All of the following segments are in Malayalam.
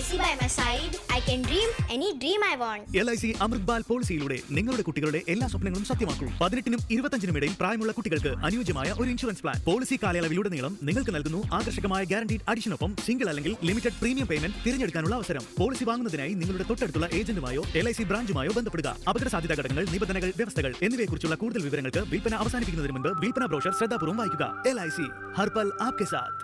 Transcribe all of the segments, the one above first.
LIC by my side, I can dream any dream I want. L I C Amrit Bal പോളിസിയിലൂടെ നിങ്ങളുടെ കുട്ടികളുടെ എല്ലാ സ്വപ്നങ്ങളും സത്യമാക്കൂ പതിനെട്ടിനും ഇരുപത്തഞ്ചിനും ഇടയിൽ പ്രായമുള്ള കുട്ടികൾക്ക് അനുയോജ്യമായ ഒരു ഇൻഷുറൻസ് പ്ലാൻ പോളിസി കാലയളവിലുടനീളം നിങ്ങൾക്ക് നൽകുന്നു ആകർഷകമായ ഗ്യാരണ്ടീഡ് അഡിഷനൊപ്പം സിംഗിൾ അല്ലെങ്കിൽ ലിമിറ്റഡ് പ്രീമിയം പേയ്മെന്റ് തിരഞ്ഞെടുക്കാനുള്ള അവസരം പോളിസി വാങ്ങുന്നതിനായി നിങ്ങളുടെ തൊട്ടടുത്തുള്ള ഏജന്റുമായോ എൽ ഐ സി ബ്രാഞ്ചുമായോ ബന്ധപ്പെടുക അപകട സാധ്യതാ ഘടകങ്ങൾ നിബന്ധനകൾ വ്യവസ്ഥകൾ എന്നിവയെക്കുറിച്ചുള്ള കൂടുതൽ വിവരങ്ങൾക്ക് വിൽപ്പന അവസാനിപ്പിക്കുന്നതിന് മുമ്പ് വിൽപ്പന ബ്രോഷർ ശ്രദ്ധാപൂർവ്വം വായിക്കുക എൽ ഐ സി ഹർപൽ ആപ്കെ സാത്ത്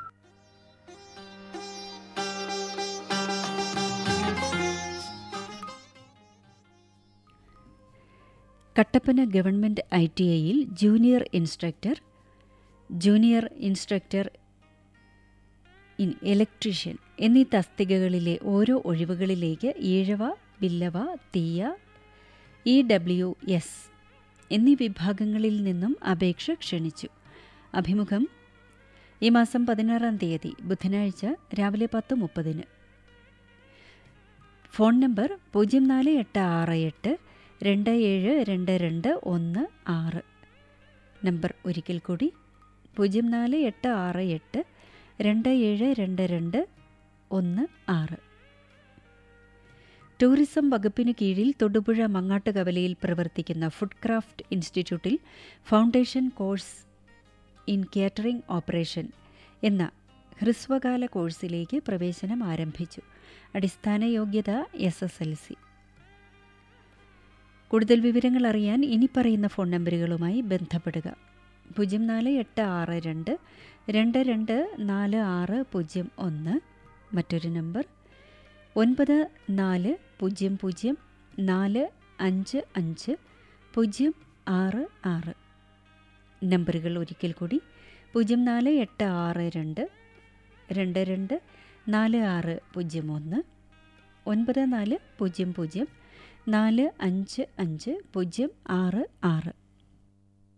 കട്ടപ്പന ഗവൺമെൻറ് ഐ ടി ഐയിൽ junior instructor junior instructor in electrician എന്നീ തസ്തികകളിലെ ഓരോ ഒഴിവുകളിലേക്ക് ഈഴവ ബില്ലവ തീയ ഇ ഡബ്ല്യു എസ് എന്നീ വിഭാഗങ്ങളിൽ നിന്നും അപേക്ഷ ക്ഷണിച്ചു അഭിമുഖം ഈ മാസം പതിനാറാം തീയതി ബുധനാഴ്ച രാവിലെ പത്ത് മുപ്പതിന് ഫോൺ നമ്പർ പൂജ്യം നാല് എട്ട് ആറ് എട്ട് രണ്ട് ഏഴ് രണ്ട് രണ്ട് ഒന്ന് ആറ് നമ്പർ ഒരിക്കൽ കൂടി പൂജ്യം നാല് എട്ട് ആറ് എട്ട് രണ്ട് ഏഴ് രണ്ട് രണ്ട് ഒന്ന് ആറ് ടൂറിസം വകുപ്പിന് കീഴിൽ തൊടുപുഴ മങ്ങാട്ടുകവലയിൽ പ്രവർത്തിക്കുന്ന ഫുഡ് ക്രാഫ്റ്റ് ഇൻസ്റ്റിറ്റ്യൂട്ടിൽ foundation course in catering operation എന്ന ഹ്രസ്വകാല കോഴ്സിലേക്ക് പ്രവേശനം ആരംഭിച്ചു അടിസ്ഥാന യോഗ്യത എസ് എസ് എൽ സി കൂടുതൽ വിവരങ്ങൾ അറിയാൻ ഇനി പറയുന്ന ഫോൺ നമ്പറുകളുമായി ബന്ധപ്പെടുക പൂജ്യം നാല് എട്ട് ആറ് രണ്ട് രണ്ട് രണ്ട് നാല് ആറ് പൂജ്യം ഒന്ന് മറ്റൊരു നമ്പർ ഒൻപത് നാല് പൂജ്യം പൂജ്യം നാല് അഞ്ച് അഞ്ച് പൂജ്യം ആറ് ആറ് നമ്പറുകൾ ഒരിക്കൽ കൂടി പൂജ്യം നാല് എട്ട് ആറ് രണ്ട് രണ്ട് രണ്ട് നാല് ആറ് പൂജ്യം ഒന്ന് ഒൻപത് നാല് പൂജ്യം പൂജ്യം നാല് അഞ്ച് അഞ്ച് പൂജ്യം ആറ് ആറ്